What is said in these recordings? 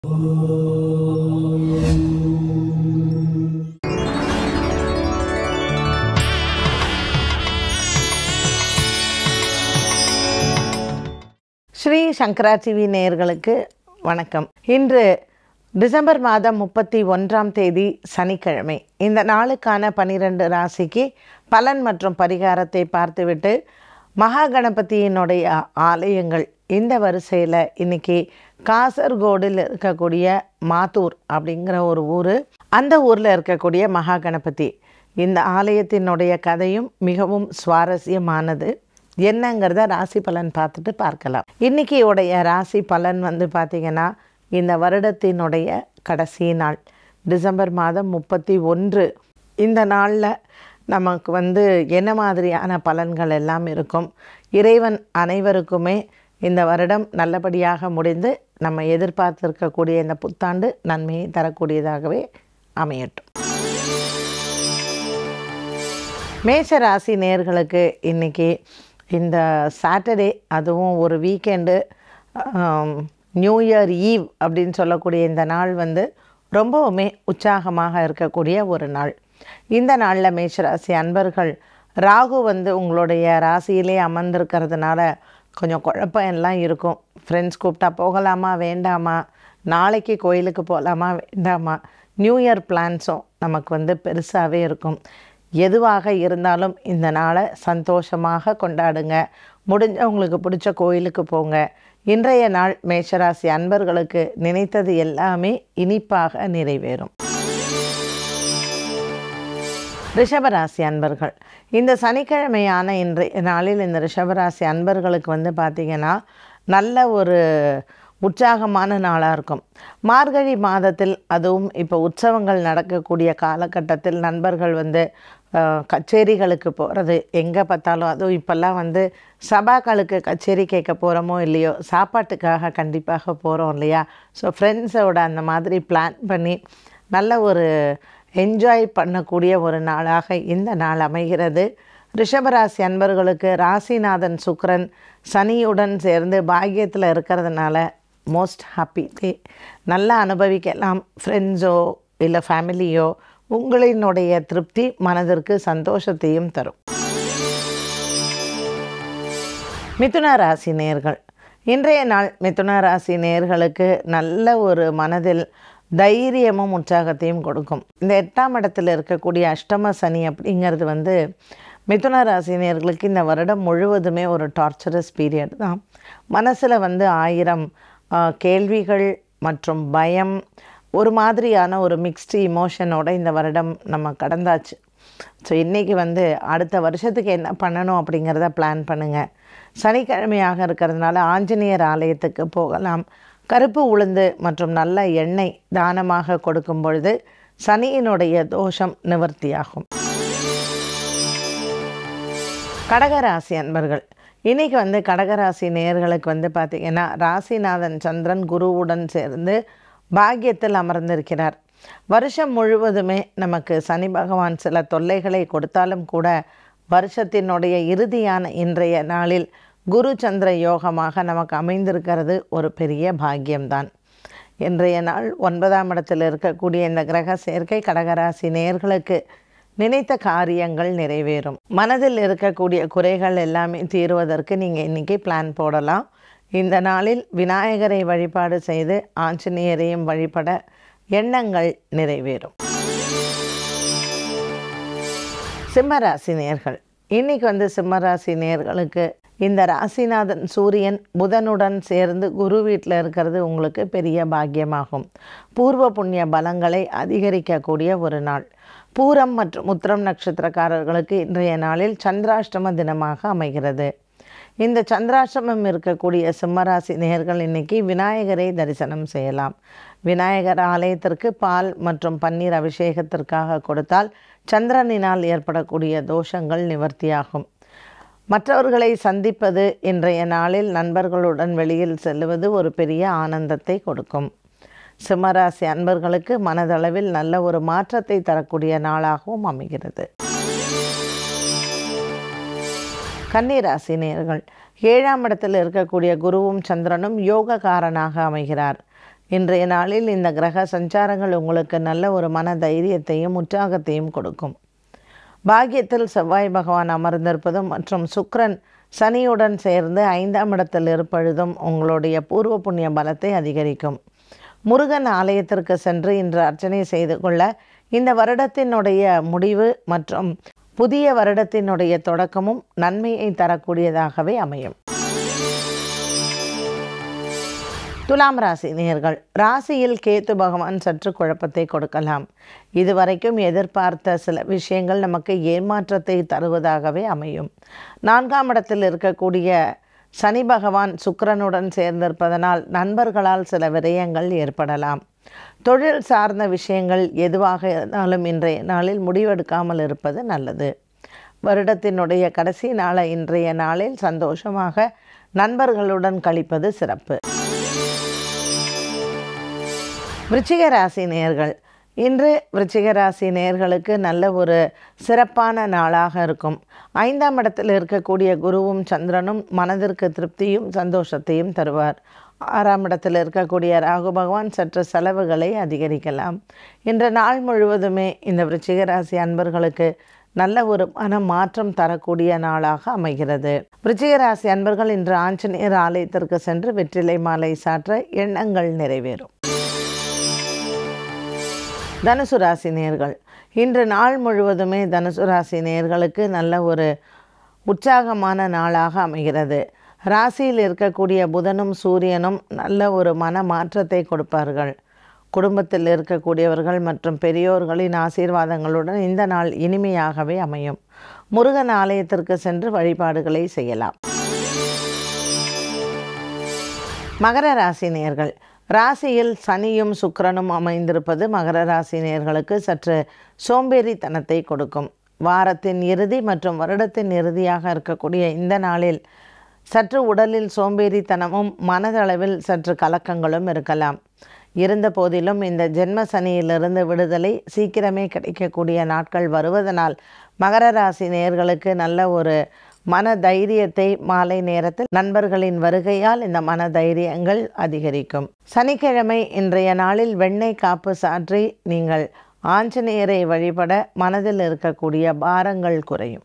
ஸ்ரீ சங்கரா TV நேயர்களுக்கு வணக்கம் இன்று டிசம்பர் மாதம் முப்பத்தி ஒன்றாம் தேதி சனிக்கிழமை இந்த நாளுக்கான பனிரெண்டு ராசிக்கு பலன் மற்றும் பரிகாரத்தை பார்த்துவிட்டு மகா கணபதியினுடைய ஆலயங்கள் இந்த வரிசையில் இன்னைக்கு காசர்கோடில் இருக்கக்கூடிய மாத்தூர் அப்படிங்கிற ஒரு ஊர் அந்த ஊரில் இருக்கக்கூடிய மகா கணபதி இந்த ஆலயத்தினுடைய கதையும் மிகவும் சுவாரஸ்யமானது என்னங்கிறத ராசி பலன் பார்த்துட்டு பார்க்கலாம் இன்னைக்கு உடைய ராசி பலன் வந்து பார்த்திங்கன்னா இந்த வருடத்தினுடைய கடைசி நாள் டிசம்பர் மாதம் முப்பத்தி ஒன்று இந்த நாளில் நமக்கு வந்து என்ன மாதிரியான பலன்கள் எல்லாம் இருக்கும் இறைவன் அனைவருக்குமே இந்த வருடம் நல்லபடியாக முடிந்து நம்ம எதிர்பார்த்திருக்கக்கூடிய இந்த புத்தாண்டு நன்மையை தரக்கூடியதாகவே அமையட்டும் மேஷ ராசி நேர்களுக்கு இன்றைக்கி இந்த சாட்டர்டே அதுவும் ஒரு வீக்கெண்டு நியூ இயர் ஈவ் அப்படின்னு சொல்லக்கூடிய இந்த நாள் வந்து ரொம்பவுமே உற்சாகமாக இருக்கக்கூடிய ஒரு நாள் இந்த நாளில் மேஷராசி அன்பர்கள் ராகு வந்து உங்களுடைய ராசியிலே அமர்ந்திருக்கிறதுனால கொஞ்சம் குழப்பம் எல்லாம் இருக்கும் ஃப்ரெண்ட்ஸ் கூப்பிட்டா போகலாமா வேண்டாமா நாளைக்கு கோயிலுக்கு போகலாமா வேண்டாமா நியூ இயர் பிளான்ஸும் நமக்கு வந்து பெருசாகவே இருக்கும் எதுவாக இருந்தாலும் இந்த நாளை சந்தோஷமாக கொண்டாடுங்க முடிஞ்ச உங்களுக்கு பிடிச்ச கோயிலுக்கு போங்க இன்றைய நாள் மேஷராசி அன்பர்களுக்கு நினைத்தது எல்லாமே இனிப்பாக நிறைவேறும் ரிஷபராசி அன்பர்கள் இந்த சனிக்கிழமையான இன்றைய நாளில் இந்த ரிஷபராசி அன்பர்களுக்கு வந்து பார்த்திங்கன்னா நல்ல ஒரு உற்சாகமான நாளாக இருக்கும் மார்கழி மாதத்தில் அதுவும் இப்போ உற்சவங்கள் நடக்கக்கூடிய காலகட்டத்தில் நண்பர்கள் வந்து அஹ், கச்சேரிகளுக்கு போகிறது எங்கே பார்த்தாலும் அதுவும் இப்போல்லாம் வந்து சபாக்களுக்கு கச்சேரி கேட்க போகிறோமோ இல்லையோ சாப்பாட்டுக்காக கண்டிப்பாக போகிறோம் இல்லையா ஸோ ஃப்ரெண்ட்ஸோட அந்த மாதிரி பிளான் பண்ணி நல்ல ஒரு என்ஜாய் பண்ணக்கூடிய ஒரு நாளாக இந்த நாள் அமைகிறது ரிஷபராசி அன்பர்களுக்கு ராசிநாதன் சுக்கிரன் சனியுடன் சேர்ந்து பாக்கியத்தில் இருக்கிறதுனால மோஸ்ட் ஹாப்பி டே நல்லா அனுபவிக்கலாம் ஃப்ரெண்ட்ஸோ இல்லை ஃபேமிலியோ உங்களினுடைய திருப்தி மனதிற்கு சந்தோஷத்தையும் தரும் மிதுன ராசி நேர்கள் இன்றைய நாள் மிதுன ராசி நேர்களுக்கு நல்ல ஒரு மனதில் தைரியமும் உற்சாகத்தையும் கொடுக்கும் இந்த எட்டாம் இடத்துல இருக்கக்கூடிய அஷ்டம சனி அப்படிங்கிறது வந்து மிதுன ராசி நேர்களுக்கு இந்த வருடம் முழுவதுமே ஒரு டார்ச்சரஸ் பீரியட் தான் மனசில் வந்து ஆயிரம் ஆ, கேள்விகள் மற்றும் பயம் ஒரு மாதிரியான ஒரு மிக்ஸ்டு இமோஷனோட இந்த வருடம் நம்ம கடந்தாச்சு ஸோ இன்றைக்கி வந்து அடுத்த வருஷத்துக்கு என்ன பண்ணணும் அப்படிங்கிறத பிளான் பண்ணுங்கள் சனிக்கிழமையாக இருக்கிறதுனால ஆஞ்சநேயர் ஆலயத்துக்கு போகலாம் கருப்பு உளுந்து மற்றும் நல்ல எண்ணெய் தானமாக கொடுக்கும் பொழுது சனியினுடைய தோஷம் நிவர்த்தியாகும் கடகராசி அன்பர்கள் இன்னைக்கு வந்து கடகராசி நேயர்களுக்கு வந்து பார்த்திங்கன்னா ராசிநாதன் சந்திரன் குருவுடன் சேர்ந்து பாக்கியத்தில் அமர்ந்திருக்கிறார் வருஷம் முழுவதுமே நமக்கு சனி பகவான் சில தொல்லைகளை கொடுத்தாலும் கூட வருஷத்தினுடைய இறுதியான இன்றைய நாளில் குரு சந்திர யோகமாக நமக்கு அமைந்திருக்கிறது ஒரு பெரிய பாக்கியம்தான் இன்றைய நாள் ஒன்பதாம் இடத்தில் இருக்கக்கூடிய இந்த கிரக சேர்க்கை கடகராசி நேயர்களுக்கு நினைத்த காரியங்கள் நிறைவேறும் மனதில் இருக்கக்கூடிய குறைகள் எல்லாமே தீருவதற்கு நீங்கள் இன்றைக்கி பிளான் போடலாம் இந்த நாளில் விநாயகரை வழிபாடு செய்து ஆஞ்சநேயரையும் வழிபட எண்ணங்கள் நிறைவேறும் சிம்மராசி நேர்கள் இன்னைக்கு வந்து சிம்மராசி நேர்களுக்கு இந்த ராசிநாதன் சூரியன் புதனுடன் சேர்ந்து குரு வீட்டில் இருக்கிறது உங்களுக்கு பெரிய பாக்கியமாகும் பூர்வ புண்ணிய பலங்களை அதிகரிக்கக்கூடிய ஒரு நாள் பூரம் மற்றும் உத்திரம் நட்சத்திரக்காரர்களுக்கு இன்றைய நாளில் சந்திராஷ்டம தினமாக அமைகிறது இந்த சந்திராஷ்டமம் இருக்கக்கூடிய சிம்மராசி நேயர்கள் இன்னைக்கு விநாயகரை தரிசனம் செய்யலாம் விநாயகர் ஆலயத்திற்கு பால் மற்றும் பன்னீர் அபிஷேகத்திற்காக கொடுத்தால் சந்திரனினால் ஏற்படக்கூடிய தோஷங்கள் நிவர்த்தியாகும் மற்றவர்களை சந்திப்பது இன்றைய நாளில் நண்பர்களுடன் வெளியில் செல்லுவது ஒரு பெரிய ஆனந்தத்தை கொடுக்கும் சிம்மராசி அன்பர்களுக்கு மனதளவில் நல்ல ஒரு மாற்றத்தை தரக்கூடிய நாளாகவும் அமைகிறது கன்னிராசி நேயர்கள் ஏழாம் இடத்தில் இருக்கக்கூடிய குருவும் சந்திரனும் யோகக்காரனாக அமைகிறார் இன்றைய நாளில் இந்த கிரக சஞ்சாரங்கள் உங்களுக்கு நல்ல ஒரு மன தைரியத்தையும் உற்சாகத்தையும் கொடுக்கும் பாக்கியத்தில் செவ்வாய் பகவான் அமர்ந்திருப்பதும் மற்றும் சுக்கிரன் சனியுடன் சேர்ந்து ஐந்தாம் இடத்தில் இருப்பழுதும் உங்களுடைய பூர்வ புண்ணிய பலத்தை அதிகரிக்கும் முருகன் ஆலயத்திற்கு சென்று இன்று அர்ச்சனை செய்து கொள்ள இந்த வருடத்தினுடைய முடிவு மற்றும் புதிய வருடத்தினுடைய தொடக்கமும் நன்மையை தரக்கூடியதாகவே அமையும் துலாம் ராசி நேர்கள் ராசியில் கேத்து பகவான் சற்று குழப்பத்தை கொடுக்கலாம் இதுவரைக்கும் எதிர்பார்த்த சில விஷயங்கள் நமக்கு ஏமாற்றத்தை தருவதாகவே அமையும் நான்காம் இடத்தில் இருக்கக்கூடிய சனி பகவான் சுக்கிரனுடன் சேர்ந்திருப்பதனால் நண்பர்களால் சில விரயங்கள் ஏற்படலாம் தொழில் சார்ந்த விஷயங்கள் எதுவாக இருந்தாலும் இன்றைய நாளில் முடிவெடுக்காமல் இருப்பது நல்லது வருடத்தினுடைய கடைசி நாளை இன்றைய நாளில் சந்தோஷமாக நண்பர்களுடன் கழிப்பது சிறப்பு விருச்சிக ராசி நேர்கள் இன்று விருச்சிக ராசி நேர்களுக்கு நல்ல ஒரு சிறப்பான நாளாக இருக்கும் ஐந்தாம் இடத்தில் இருக்கக்கூடிய குருவும் சந்திரனும் மனதிற்கு திருப்தியும் சந்தோஷத்தையும் தருவார் ஆறாம் இடத்தில் இருக்கக்கூடிய ராகு பகவான் சற்று செலவுகளை அதிகரிக்கலாம் இன்று நாள் முழுவதுமே இந்த விருச்சிக ராசி அன்பர்களுக்கு நல்ல ஒரு மன மாற்றம் தரக்கூடிய நாளாக அமைகிறது விருச்சிக ராசி அன்பர்கள் இன்று ஆஞ்சநேயர் ஆலயத்திற்கு சென்று வெற்றிலை மாலை சாற்ற எண்ணங்கள் நிறைவேறும் தனுசு ராசி நேர்கள் இன்று நாள் முழுவதுமே தனுசு ராசி நேர்களுக்கு நல்ல ஒரு உற்சாகமான நாளாக அமைகிறது ராசியில் இருக்கக்கூடிய புதனும் சூரியனும் நல்ல ஒரு மன மாற்றத்தை கொடுப்பார்கள் குடும்பத்தில் இருக்கக்கூடியவர்கள் மற்றும் பெரியோர்களின் ஆசீர்வாதங்களுடன் இந்த நாள் இனிமையாகவே அமையும் முருகன் ஆலயத்திற்கு சென்று வழிபாடுகளை செய்யலாம் மகர ராசி நேர்கள் ராசியில் சனியும் சுக்கிரனும் அமைந்திருப்பது மகர ராசி நேர்களுக்கு சற்று சோம்பேறித்தனத்தை கொடுக்கும் வாரத்தின் இறுதி மற்றும் வருடத்தின் இறுதியாக இருக்கக்கூடிய இந்த நாளில் சற்று உடலில் சோம்பேறித்தனமும் மனதளவில் சற்று கலக்கங்களும் இருக்கலாம் இருந்த போதிலும் இந்த ஜென்ம சனியிலிருந்து விடுதலை சீக்கிரமே கிடைக்கக்கூடிய நாட்கள் வருவதனால் மகர ராசி நேர்களுக்கு நல்ல ஒரு மன தைரியத்தை மாலை நேரத்தில் நண்பர்களின் வருகையால் இந்த மன தைரியங்கள் அதிகரிக்கும் சனிக்கிழமை இன்றைய நாளில் வெண்ணெய் காப்பு சாற்றி நீங்கள் ஆஞ்சநேயரை வழிபட மனதில் இருக்கக்கூடிய பாரங்கள் குறையும்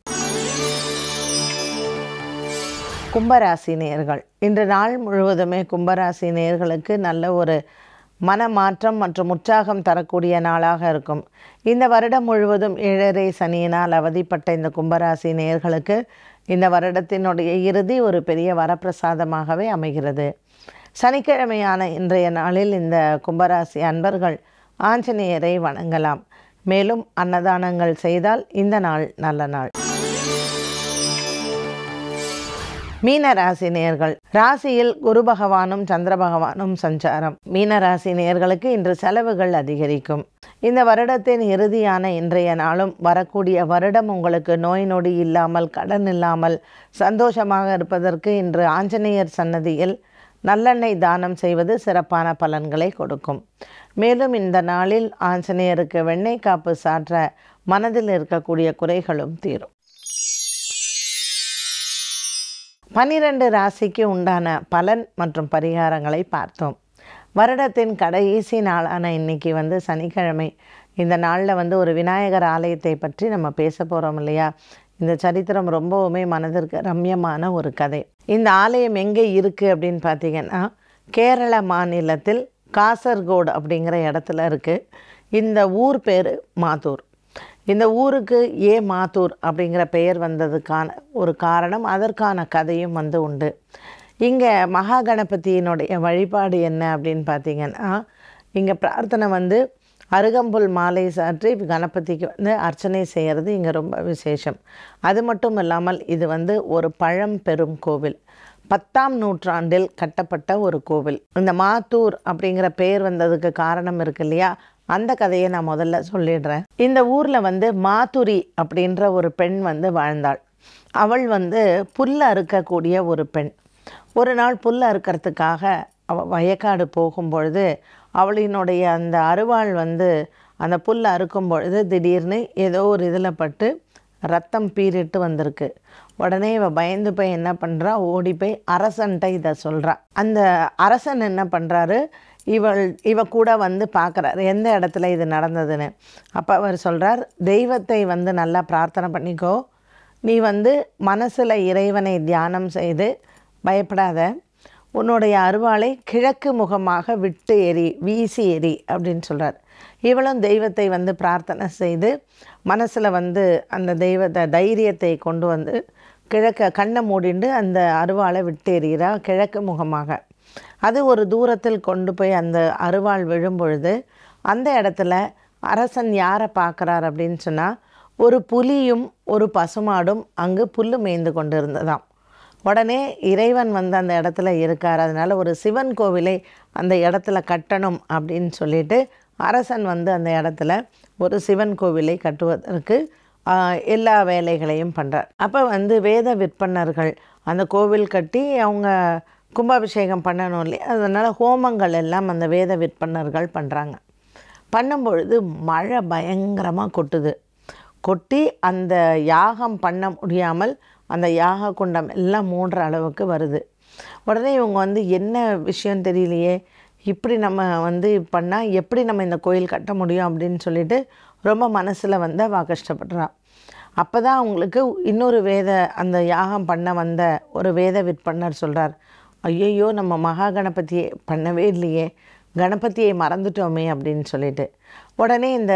கும்பராசி நேர்கள் இன்று நாள் முழுவதுமே கும்பராசி நேர்களுக்கு நல்ல ஒரு மனமாற்றம் மற்றும் உற்சாகம் தரக்கூடிய நாளாக இருக்கும் இந்த வருடம் முழுவதும் ஏழரை சனியினால் அவதிப்பட்ட இந்த கும்பராசி நேர்களுக்கு இந்த வருடத்தினுடைய இறுதி ஒரு பெரிய வரப்பிரசாதமாகவே அமைகிறது சனிக்கிழமையான இன்றைய நாளில் இந்த கும்பராசி அன்பர்கள் ஆஞ்சநேயரை வணங்கலாம் மேலும் அன்னதானங்கள் செய்தால் இந்த நாள் நல்ல நாள் மீன ராசி நேர்கள் ராசியில் குரு பகவானும் சந்திர பகவானும் சஞ்சாரம் மீன ராசி நேர்களுக்கு இன்று செலவுகள் அதிகரிக்கும் இந்த வருடத்தின் இறுதியான இன்றைய நாளும் வரக்கூடிய வருடம் உங்களுக்கு நோய் நொடி இல்லாமல் கடன் இல்லாமல் சந்தோஷமாக இருப்பதற்கு இன்று ஆஞ்சநேயர் சன்னதியில் நல்லெண்ணெய் தானம் செய்வது சிறப்பான பலன்களை கொடுக்கும் மேலும் இந்த நாளில் ஆஞ்சநேயருக்கு வெண்ணெய் காப்பு சாற்ற மனதில் இருக்கக்கூடிய குறைகளும் தீரும் பனிரெண்டு ராசிக்கு உண்டான பலன் மற்றும் பரிகாரங்களை பார்த்தோம் வருடத்தின் கடைசி நாளான இன்னைக்கு வந்து சனிக்கிழமை இந்த நாளில் வந்து ஒரு விநாயகர் ஆலயத்தை பற்றி நம்ம பேச போகிறோம் இல்லையா இந்த சரித்திரம் ரொம்பவுமே மனதிற்கு ரம்யமான ஒரு கதை இந்த ஆலயம் எங்கே இருக்குது அப்படின்னு பார்த்தீங்கன்னா கேரள மாநிலத்தில் காசர்கோடு அப்படிங்கிற இடத்துல இருக்குது இந்த ஊர் பேர் மாத்தூர் இந்த ஊருக்கு ஏ மாத்தூர் அப்படிங்கிற பெயர் வந்ததுக்கான ஒரு காரணம் அதற்கான கதையும் வந்து உண்டு இங்கே மகா கணபதியினுடைய வழிபாடு என்ன அப்படின்னு பார்த்தீங்கன்னா இங்கே பிரார்த்தனை வந்து அருகம்புல் மாலை சாற்றி கணபதிக்கு வந்து அர்ச்சனை செய்கிறது இங்கே ரொம்ப விசேஷம் அது மட்டும் இல்லாமல் இது வந்து ஒரு பழம் பெரும் கோவில் பத்தாம் நூற்றாண்டில் கட்டப்பட்ட ஒரு கோவில் இந்த மாத்தூர் அப்படிங்கிற பெயர் வந்ததுக்கு காரணம் இருக்கு இல்லையா அந்த கதையை நான் முதல்ல சொல்லிடுறேன் இந்த ஊரில் வந்து மாத்துரி அப்படின்ற ஒரு பெண் வந்து வாழ்ந்தாள் அவள் வந்து புல் அறுக்கக்கூடிய ஒரு பெண் ஒரு நாள் புல் அறுக்கிறதுக்காக அவள் வயக்காடு போகும்பொழுது அவளினுடைய அந்த அருவாள் வந்து அந்த புல் அறுக்கும் பொழுது திடீர்னு ஏதோ ஒரு இதில் பட்டு ரத்தம் பீறிட்டு வந்திருக்கு உடனே இவ பயந்து போய் என்ன பண்ணுறா ஓடி போய் அரசன்ட்ட இதை சொல்கிறா அந்த அரசன் என்ன பண்ணுறாரு இவள் இவ கூட வந்து பார்க்குறாரு எந்த இடத்துல இது நடந்ததுன்னு அப்போ அவர் சொல்கிறார் தெய்வத்தை வந்து நல்லா பிரார்த்தனை பண்ணிக்கோ நீ வந்து மனசில் இறைவனை தியானம் செய்து பயப்படாத உன்னுடைய அருவாளை கிழக்கு முகமாக விட்டு எரி வீசி எரி அப்படின்னு சொல்கிறார் இவளும் தெய்வத்தை வந்து பிரார்த்தனை செய்து மனசில் வந்து அந்த தெய்வத்தை தைரியத்தை கொண்டு வந்து கிழக்க கண்ணை மூடிண்டு அந்த அருவாளை விட்டு எறிகிறா கிழக்கு முகமாக அது ஒரு தூரத்தில் கொண்டு போய் அந்த அருவாள் விழும் பொழுது அந்த இடத்துல அரசன் யாரை பார்க்குறார் அப்படின்னு சொன்னால் ஒரு புலியும் ஒரு பசுமாடும் அங்கு புல்லு மேய்ந்து கொண்டு இருந்ததாம் உடனே இறைவன் வந்து அந்த இடத்துல இருக்கார் அதனால் ஒரு சிவன் கோவிலை அந்த இடத்துல கட்டணும் அப்படின்னு சொல்லிட்டு அரசன் வந்து அந்த இடத்துல ஒரு சிவன் கோவிலை கட்டுவதற்கு ஆஹ், எல்லா வேலைகளையும் பண்ணுறார் அப்போ வந்து வேத விற்பனர்கள் அந்த கோவில் கட்டி அவங்க கும்பாபிஷேகம் பண்ணணும் இல்லையா அதனால் ஹோமங்கள் எல்லாம் அந்த வேத விற்பனர்கள் பண்ணுறாங்க பண்ணும்பொழுது மழை பயங்கரமாக கொட்டுது கொட்டி அந்த யாகம் பண்ண முடியாமல் அந்த யாக குண்டம் எல்லாம் மூடுற அளவுக்கு வருது உடனே இவங்க வந்து என்ன விஷயம் தெரியலையே இப்படி நம்ம வந்து பண்ணால் எப்படி நம்ம இந்த கோயில் கட்ட முடியும் அப்படின்னு சொல்லிட்டு ரொம்ப மனசில் வந்து அவ கஷ்டப்படுறா அப்போ தான் அவங்களுக்கு இன்னொரு வேத அந்த யாகம் பண்ண வந்த ஒரு வேத விற்பனர் சொல்கிறார் ஐயையோ நம்ம மகா கணபதியை பண்ணவே இல்லையே கணபதியை மறந்துட்டோமே அப்படின்னு சொல்லிட்டு உடனே இந்த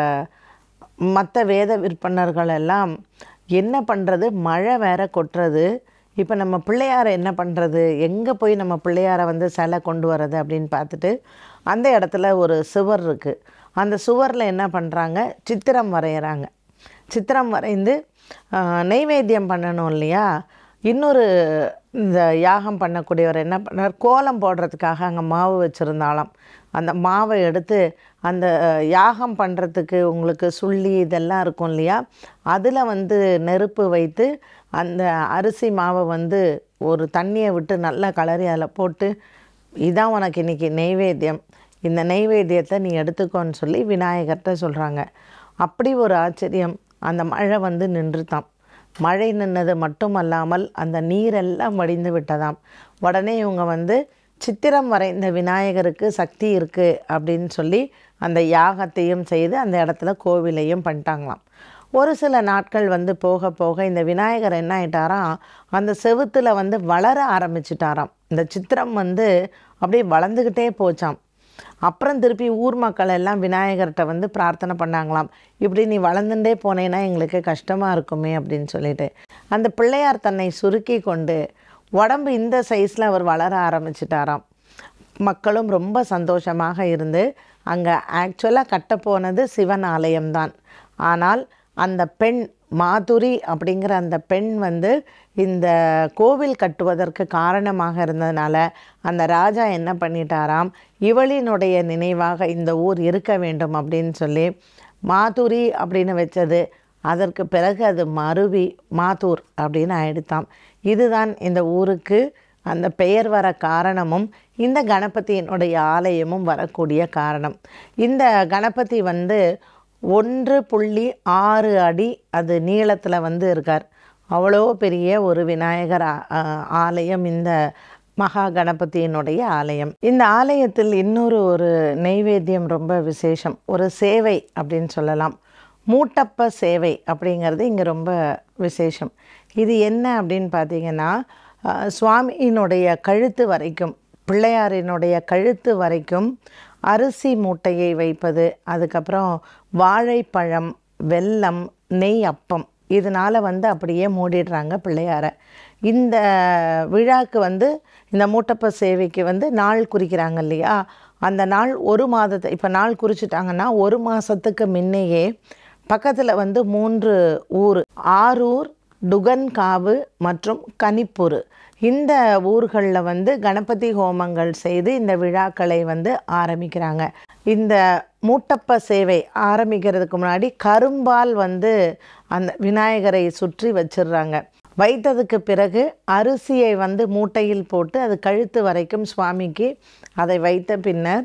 மற்ற வேத விற்பனர்கள் எல்லாம் என்ன பண்ணுறது மழை வேற கொட்டுறது இப்போ நம்ம பிள்ளையாரை என்ன பண்ணுறது எங்கே போய் நம்ம பிள்ளையாரை வந்து சிலை கொண்டு வர்றது அப்படின்னு பார்த்துட்டு அந்த இடத்துல ஒரு சுவர் இருக்குது அந்த சுவரில் என்ன பண்ணுறாங்க சித்திரம் வரைகிறாங்க சித்திரம் வரைந்து ஆஹ், நெய்வேத்தியம் பண்ணணும் இல்லையா இன்னொரு இந்த யாகம் பண்ணக்கூடியவர் என்ன பண்ணார் கோலம் போடுறதுக்காக அங்கே மாவு வச்சுருந்தாலாம் அந்த மாவை எடுத்து அந்த அஹ், யாகம் பண்ணுறதுக்கு உங்களுக்கு சுள்ளி இதெல்லாம் இருக்கும் இல்லையா அதில் வந்து நெருப்பு வைத்து அந்த அரிசி மாவை வந்து ஒரு தண்ணியை விட்டு நல்லா கலரி அதில் போட்டு இதான் உனக்கு இன்றைக்கி நெய்வேத்தியம் இந்த நெய்வேத்தியத்தை நீ எடுத்துக்கோன்னு சொல்லி விநாயகர்கிட்ட சொல்கிறாங்க அப்படி ஒரு ஆச்சரியம் அந்த மழை வந்து நின்றுத்தாம் மழை நின்னது மட்டுமல்லாமல் அந்த நீரெல்லாம் வடிந்து விட்டதாம் உடனே இவங்க வந்து சித்திரம் வரைந்த விநாயகருக்கு சக்தி இருக்குது அப்படின்னு சொல்லி அந்த யாகத்தையும் செய்து அந்த இடத்துல கோவிலையும் பண்ணிட்டாங்களாம் ஒரு சில நாட்கள் வந்து போக போக இந்த விநாயகர் என்ன ஆயிட்டாராம் அந்த செவுத்துல வந்து வளர ஆரம்பிச்சிட்டாராம் இந்த சித்திரம் வந்து அப்படியே வளர்ந்துக்கிட்டே போச்சாம் அப்புறம் திருப்பி ஊர் மக்கள் எல்லாம் விநாயகர்கிட்ட வந்து பிரார்த்தனை பண்ணாங்களாம் இப்படி நீ வளர்ந்துட்டே போனேன்னா எங்களுக்கு கஷ்டமாக இருக்குமே அப்படின்னு சொல்லிட்டு அந்த பிள்ளையார் தன்னை சுருக்கி கொண்டு உடம்பு இந்த சைஸில் அவர் வளர ஆரம்பிச்சிட்டாராம் மக்களும் ரொம்ப சந்தோஷமாக இருந்து அங்கே ஆக்சுவலாக கட்டப்போனது சிவன் ஆலயம்தான் ஆனால் அந்த பெண் மாதுரி அப்படிங்கிற அந்த பெண் வந்து இந்த கோவில் கட்டுவதற்கு காரணமாக இருந்ததுனால அந்த ராஜா என்ன பண்ணிட்டாராம் இவளினுடைய நினைவாக இந்த ஊர் இருக்க வேண்டும் அப்படின்னு சொல்லி மாதுரி அப்படின்னு வச்சது அதற்கு பிறகு அது மருவி மாத்தூர் அப்படின்னு ஆயிடுத்தாம் இதுதான் இந்த ஊருக்கு அந்த பெயர் வர காரணமும் இந்த கணபதியினுடைய ஆலயமும் வரக்கூடிய காரணம் இந்த கணபதி வந்து ஒன்று புள்ளி ஆறு அடி அது நீளத்தில் வந்து இருக்கார் அவ்வளோ பெரிய ஒரு விநாயகர் ஆ- ஆ- ஆலயம் இந்த மகா கணபதியினுடைய ஆலயம் இந்த ஆலயத்தில் இன்னொரு ஒரு நெய்வேத்தியம் ரொம்ப விசேஷம் ஒரு சேவை அப்படின்னு சொல்லலாம் மூட்டப்ப சேவை அப்படிங்கிறது இங்கே ரொம்ப விசேஷம் இது என்ன அப்படின்னு பார்த்தீங்கன்னா அஹ், சுவாமியினுடைய கழுத்து வரைக்கும் பிள்ளையாரினுடைய கழுத்து வரைக்கும் அரிசி மூட்டையை வைப்பது அதுக்கப்புறம் வாழைப்பழம் வெல்லம் நெய் அப்பம் இதனால் வந்து அப்படியே மூடிடுறாங்க பிள்ளையாரை இந்த விழாக்கு வந்து இந்த மூட்டப்ப சேவைக்கு வந்து நாள் குறிக்கிறாங்க இல்லையா அந்த நாள் ஒரு மாதத்தை இப்போ நாள் குறிச்சிட்டாங்கன்னா ஒரு மாதத்துக்கு முன்னையே பக்கத்தில் வந்து மூன்று ஊர் ஆரூர் டுகன்காவு மற்றும் கனிப்பூர் இந்த ஊர்களில் வந்து கணபதி ஹோமங்கள் செய்து இந்த விழாக்களை வந்து ஆரம்பிக்கிறாங்க இந்த மூட்டப்ப சேவை ஆரம்பிக்கிறதுக்கு முன்னாடி கரும்பால் வந்து அந்த விநாயகரை சுற்றி வச்சிடுறாங்க வைத்ததுக்கு பிறகு அரிசியை வந்து மூட்டையில் போட்டு அது கழுத்து வரைக்கும் சுவாமிக்கு அதை வைத்த பின்னர்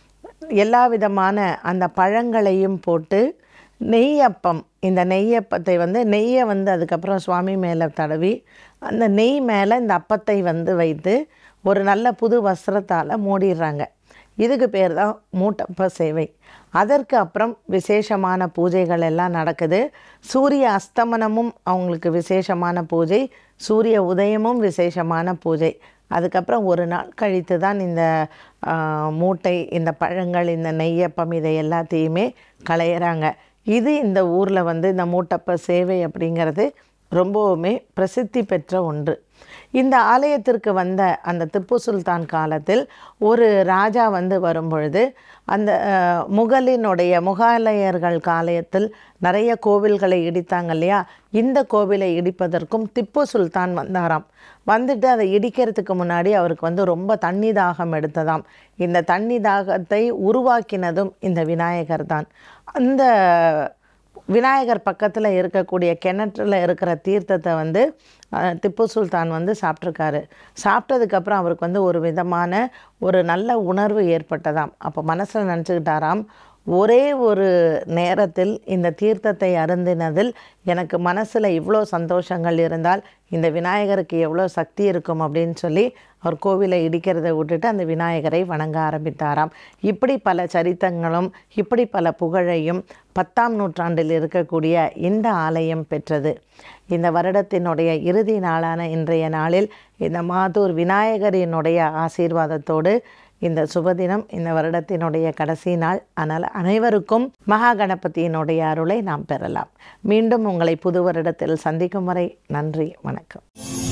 எல்லா விதமான அந்த பழங்களையும் போட்டு நெய்யப்பம் இந்த நெய்யப்பத்தை வந்து நெய்யை வந்து அதுக்கப்புறம் சுவாமி மேலே தடவி அந்த நெய் மேலே இந்த அப்பத்தை வந்து வைத்து ஒரு நல்ல புது வஸ்திரத்தால் மூடிடுறாங்க இதுக்கு பேர் தான் மூட்டப்ப சேவை அதற்கு அப்புறம் விசேஷமான பூஜைகள் எல்லாம் நடக்குது சூரிய அஸ்தமனமும் அவங்களுக்கு விசேஷமான பூஜை சூரிய உதயமும் விசேஷமான பூஜை அதுக்கப்புறம் ஒரு நாள் கழித்து தான் இந்த ஆ, மூட்டை இந்த பழங்கள் இந்த நெய்யப்பம் இதை எல்லாத்தையுமே களையிறாங்க இது இந்த ஊரில் வந்து இந்த மூட்டப்ப சேவை அப்படிங்கிறது ரொம்பவுமே பிரசித்தி பெற்ற ஒன்று இந்த ஆலயத்திற்கு வந்த அந்த திப்பு சுல்தான் காலத்தில் ஒரு ராஜா வந்து வரும்பொழுது அந்த அஹ், முகலினுடைய முகாலயர்கள் காலயத்தில் நிறைய கோவில்களை இடித்தாங்க இல்லையா இந்த கோவிலை இடிப்பதற்கும் திப்பு சுல்தான் வந்தாராம் வந்துட்டு அதை இடிக்கிறதுக்கு முன்னாடி அவருக்கு வந்து ரொம்ப தண்ணி தாகம் எடுத்ததாம் இந்த தண்ணி தாகத்தை உருவாக்கினதும் இந்த விநாயகர் தான் அந்த விநாயகர் பக்கத்தில் இருக்கக்கூடிய கிணற்றுல இருக்கிற தீர்த்தத்தை வந்து அஹ், திப்பு சுல்தான் வந்து சாப்பிட்ருக்காரு சாப்பிட்டதுக்கப்புறம் அவருக்கு வந்து ஒரு விதமான ஒரு நல்ல உணர்வு ஏற்பட்டதாம் அப்போ மனசில் நினச்சிக்கிட்டாராம் ஒரே ஒரு நேரத்தில் இந்த தீர்த்தத்தை அருந்தினதில் எனக்கு மனசில் இவ்வளோ சந்தோஷங்கள் இருந்தால் இந்த விநாயகருக்கு எவ்வளோ சக்தி இருக்கும் அப்படின்னு சொல்லி அவர் கோவிலை இடிக்கிறதை விட்டுட்டு அந்த விநாயகரை வணங்க ஆரம்பித்தாராம் இப்படி பல சரித்தங்களும் இப்படி பல புகழையும் பத்தாம் நூற்றாண்டில் இருக்கக்கூடிய இந்த ஆலயம் பெற்றது இந்த வருடத்தினுடைய இறுதி நாளான இன்றைய நாளில் இந்த மாதூர் விநாயகரினுடைய ஆசீர்வாதத்தோடு இந்த சுபதினம் இந்த வருடத்தினுடைய கடைசி நாள் ஆனால் அனைவருக்கும் மகா கணபதியினுடைய அருளை நாம் பெறலாம் மீண்டும் உங்களை புது வருடத்தில் சந்திக்கும் வரை நன்றி வணக்கம்